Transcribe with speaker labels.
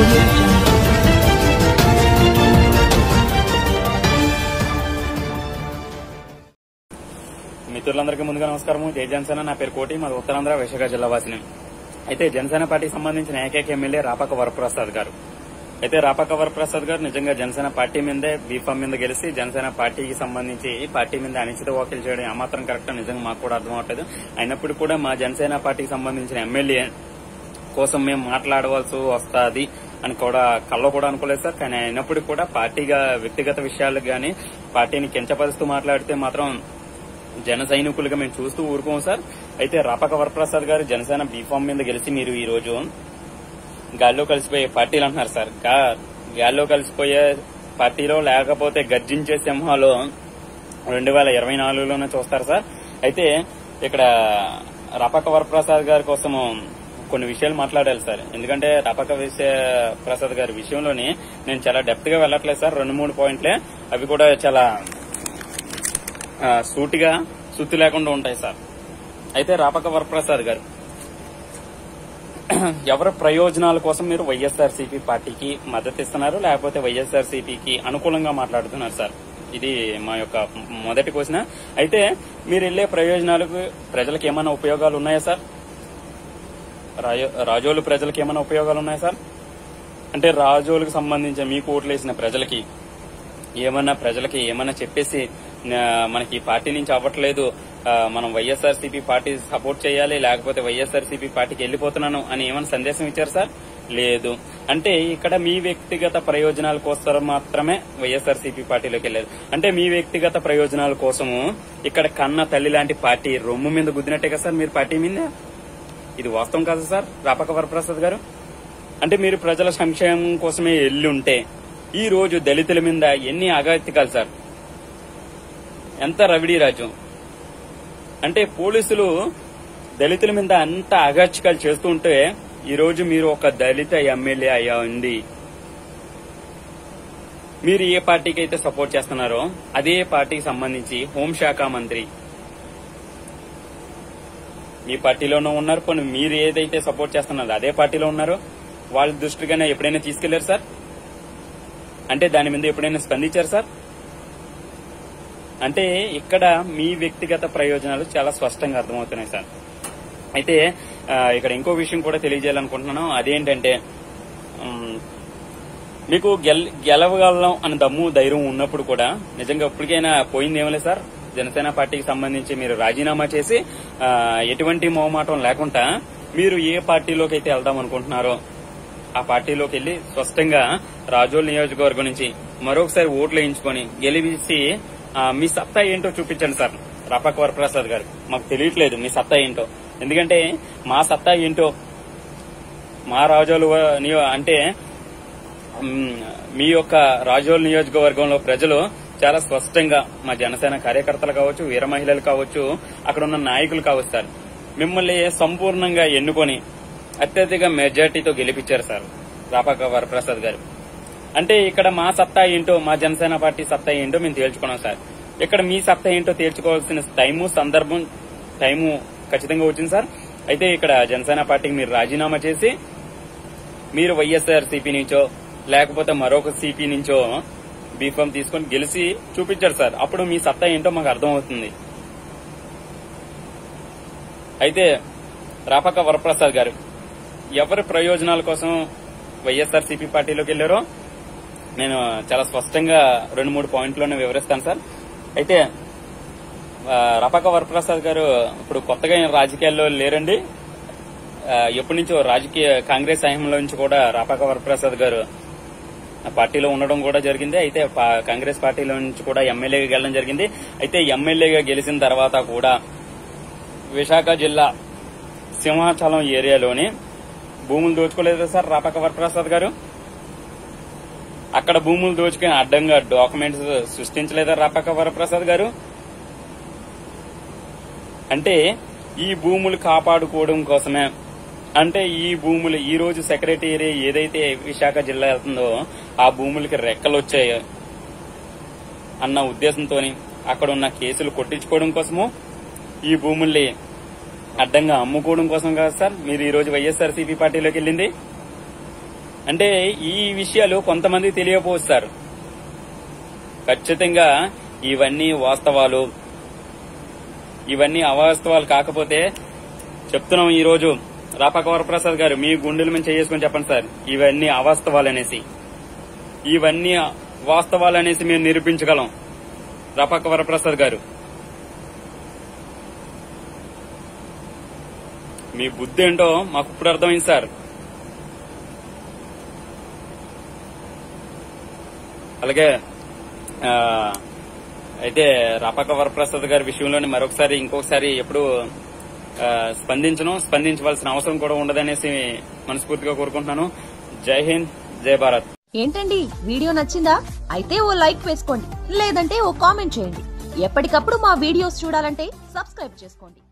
Speaker 1: audio jungle.
Speaker 2: మిత్రులందరికీ ముందుగా నమస్కారం జై జనసేన నా పేరు కోటి మాది ఉత్తరాంధ్ర విశాఖ జిల్లా వాసిని అయితే జనసేన పార్టీకి సంబంధించిన ఏకైక ఎమ్మెల్యే రాపక వరప్రసాద్ గారు అయితే రాపక వరప్రసాద్ గారు నిజంగా జనసేన పార్టీ మీదే బీఫామ్ మీద గెలిచి జనసేన పార్టీకి సంబంధించి ఈ పార్టీ మీద అనిశ్చిత వ్యాఖ్యలు చేయడం ఏమాత్రం కరెక్ట్ నిజంగా మాకు కూడా అర్థం అవట్లేదు అయినప్పుడు కూడా మా జనసేన పార్టీకి సంబంధించిన ఎమ్మెల్యే కోసం మేము మాట్లాడవలసి వస్తుంది అని కూడా కల్లో కూడా అనుకోలేదు సార్ కానీ అయినప్పుడు కూడా పార్టీగా వ్యక్తిగత విషయాలకు గాని పార్టీని కించపరుస్తూ మాట్లాడితే మాత్రం జన సైనికులుగా మేము చూస్తూ ఊరుకోం సార్ అయితే రాపక వరప్రసాద్ గారు జనసేన బీఫామ్ మీద గెలిచి మీరు ఈ రోజు గాల్లో కలిసిపోయే పార్టీలు అంటున్నారు సార్ గా- గాల్లో కలిసిపోయే పార్టీలో లేకపోతే గర్జించే సింహాలు రెండు వేల ఇరవై నాలుగులోనే చూస్తారు సార్ అయితే ఇక్కడ రపక వరప్రసాద్ గారి కోసము కొన్ని విషయాలు మాట్లాడాలి సార్ ఎందుకంటే రపక విషయ ప్రసాద్ గారి విషయంలోని నేను చాలా డెప్త్ గా వెళ్ళట్లేదు సార్ రెండు మూడు పాయింట్లే అవి కూడా చాలా ఆ, సూటిగా సుత్తి లేకుండా ఉంటాయి సార్ అయితే రాపక వరప్రసాద్ గారు ఎవరి ప్రయోజనాల కోసం మీరు వైఎస్ఆర్సీపీ పార్టీకి మద్దతు ఇస్తున్నారు లేకపోతే వైఎస్ఆర్సీపీకి అనుకూలంగా మాట్లాడుతున్నారు సార్ ఇది మా యొక్క మొదటి క్వశ్చన్ అయితే మీరు వెళ్లే ప్రయోజనాలకు ప్రజలకు ఏమైనా ఉపయోగాలు ఉన్నాయా సార్ రాయో- రాజోలు ప్రజలకు ఏమైనా ఉపయోగాలు ఉన్నాయా సార్ అంటే రాజోలకు సంబంధించి మీకు ఓట్లేసిన ప్రజలకి ఏమన్నా ప్రజలకి ఏమన్నా చెప్పేసి ఆ, మనకి ఈ పార్టీ నుంచి అవ్వట్లేదు ఆ, మనం వైఎస్ఆర్సీపీ పార్టీ సపోర్ట్ చేయాలి లేకపోతే వైఎస్ఆర్సీపీ పార్టీకి వెళ్ళిపోతున్నాను అని ఏమైనా సందేశం ఇచ్చారు సార్ లేదు అంటే ఇక్కడ మీ వ్యక్తిగత ప్రయోజనాల కోసం మాత్రమే వైఎస్ఆర్సీపీ పార్టీలోకి వెళ్ళారు అంటే మీ వ్యక్తిగత ప్రయోజనాల కోసము ఇక్కడ కన్న తల్లి లాంటి పార్టీ రొమ్ము మీద గుద్దినట్టే కదా సార్ మీరు పార్టీ మీద ఇది వాస్తవం కాదు సార్ రాపక వరప్రసాద్ గారు అంటే మీరు ప్రజల సంక్షేమం కోసమే వెళ్ళి ఉంటే ఈ రోజు దళితుల మీద ఎన్ని అగత్యకాలు సార్ ఎంత రవిడీ రాజ్యం అంటే పోలీసులు దళితుల మీద అంత అగత్యకాలు చేస్తూ ఉంటే ఈ రోజు మీరు ఒక దళిత ఎమ్మెల్యే అయ్యా ఉంది మీరు ఏ పార్టీకి అయితే సపోర్ట్ చేస్తున్నారో అదే పార్టీకి సంబంధించి హోంశాఖ మంత్రి మీ పార్టీలోనూ ఉన్నారు కొన్ని మీరు ఏదైతే సపోర్ట్ చేస్తున్నారో అదే పార్టీలో ఉన్నారో వాళ్ళ దృష్టిగానే ఎప్పుడైనా తీసుకెళ్లారు సార్ అంటే దాని మీద ఎప్పుడైనా స్పందించారు సార్ అంటే ఇక్కడ మీ వ్యక్తిగత ప్రయోజనాలు చాలా స్పష్టంగా అర్థమవుతున్నాయి సార్ అయితే ఆ, ఇక్కడ ఇంకో విషయం కూడా తెలియజేయాలనుకుంటున్నాను అదేంటంటే ఉమ్, మీకు గెల్ గెలవగలం అని దమ్ము ధైర్యం ఉన్నప్పుడు కూడా నిజంగా ఇప్పటికైనా పోయింది ఏమలే సార్ జనసేన పార్టీకి సంబంధించి మీరు రాజీనామా చేసి ఆ, ఎటువంటి మొహమాటం లేకుండా మీరు ఏ పార్టీలోకి అయితే వెళ్దాం అనుకుంటున్నారో ఆ పార్టీలోకి వెళ్లి స్పష్టంగా రాజోల్ నియోజకవర్గం నుంచి మరొకసారి ఓట్లు వేయించుకొని గెలిపించి ఆ, మీ సత్తా ఏంటో చూపించండి సార్ రపక్ వరప్రసాద్ గారు మాకు తెలియట్లేదు మీ సత్తా ఏంటో ఎందుకంటే మా సత్తా ఏంటో మా రాజోలు వ- నియో- అంటే మ్, మీ యొక్క రాజోల్ నియోజకవర్గంలో ప్రజలు చాలా స్పష్టంగా మా జనసేన కార్యకర్తలు కావచ్చు వీర మహిళలు కావచ్చు అక్కడ ఉన్న నాయకులు కావచ్చు సార్ మిమ్మల్ని సంపూర్ణంగా ఎన్నుకొని అత్యధిక మెజార్టీతో గెలిపించారు సార్ రాపాక వరప్రసాద్ గారు అంటే ఇక్కడ మా సత్తా ఏంటో మా జనసేన పార్టీ సత్తా ఏంటో మేము తేల్చుకున్నాం సార్ ఇక్కడ మీ సత్తా ఏంటో తేల్చుకోవాల్సిన టైము సందర్భం టైము ఖచ్చితంగా వచ్చింది సార్ అయితే ఇక్కడ జనసేన పార్టీకి మీరు రాజీనామా చేసి మీరు వైఎస్ఆర్ సిపి నుంచో లేకపోతే మరొక సిపి నుంచో బీఫామ్ తీసుకొని గెలిచి చూపించారు సార్ అప్పుడు మీ సత్తా ఏంటో మాకు అర్థమవుతుంది అయితే రాపక వరప్రసాద్ గారు ఎవరి ప్రయోజనాల కోసం వైఎస్ఆర్ సిపి పార్టీలోకి వెళ్లారో నేను చాలా స్పష్టంగా రెండు మూడు పాయింట్లోనే వివరిస్తాను సార్ అయితే ఆ, రపక వరప్రసాద్ గారు ఇప్పుడు కొత్తగా ఏం రాజకీయాల్లో లేరండి ఆ, ఎప్పటి నుంచో రాజకీయ కాంగ్రెస్ హయాంలో నుంచి కూడా రాపక వరప్రసాద్ గారు ఆ పార్టీలో ఉండడం కూడా జరిగింది అయితే పా- కాంగ్రెస్ పార్టీలో నుంచి కూడా ఎమ్మెల్యేగా గెలడం జరిగింది అయితే ఎమ్మెల్యేగా గెలిచిన తర్వాత కూడా విశాఖ జిల్లా సింహాచలం ఏరియాలోని భూములు దోచుకోలేదు సార్ రాపక వరప్రసాద్ గారు అక్కడ భూములు దోచుకుని అడ్డంగా డాక్యుమెంట్స్ సృష్టించలేదా రాపక వరప్రసాద్ గారు అంటే ఈ భూములు కాపాడుకోవడం కోసమే అంటే ఈ భూములు ఈ రోజు సెక్రటరీ ఏదైతే విశాఖ జిల్లా వెళ్తుందో ఆ భూములకి రెక్కలు వచ్చాయి అన్న ఉద్దేశంతో అక్కడ ఉన్న కేసులు కొట్టించుకోవడం కోసము ఈ భూముల్ని అడ్డంగా అమ్ముకోవడం కోసం కాదు సార్ మీరు ఈ రోజు వైఎస్ఆర్సీపీ పార్టీలోకి వెళ్ళింది అంటే ఈ విషయాలు కొంతమంది తెలియపోస్తారు ఖచ్చితంగా ఇవన్నీ వాస్తవాలు ఇవన్నీ అవాస్తవాలు కాకపోతే చెప్తున్నాం ఈ రోజు రాపాక వరప్రసాద్ గారు మీ గుండెల మీద చేసుకొని చెప్పండి సార్ ఇవన్నీ అవాస్తవాలు అనేసి ఇవన్నీ వాస్తవాలు అనేసి మేము నిరూపించగలం రాపాక వరప్రసాద్ గారు మీ బుద్ధి ఏంటో మాకు ఇప్పుడు అర్థమైంది సార్ అలాగే ఆ, అయితే రాపాక వరప్రసాద్ గారి విషయంలోనే మరొకసారి ఇంకొకసారి ఎప్పుడు ఆ, స్పందించను స్పందించవలసిన అవసరం కూడా ఉండదనేసి మనస్ఫూర్తిగా కోరుకుంటున్నాను జై హింద్ జై భారత్
Speaker 1: ఏంటండి వీడియో నచ్చిందా అయితే ఓ లైక్ వేసుకోండి లేదంటే ఓ కామెంట్ చేయండి ఎప్పటికప్పుడు మా వీడియోస్ చూడాలంటే సబ్స్క్రైబ్ చేసుకోండి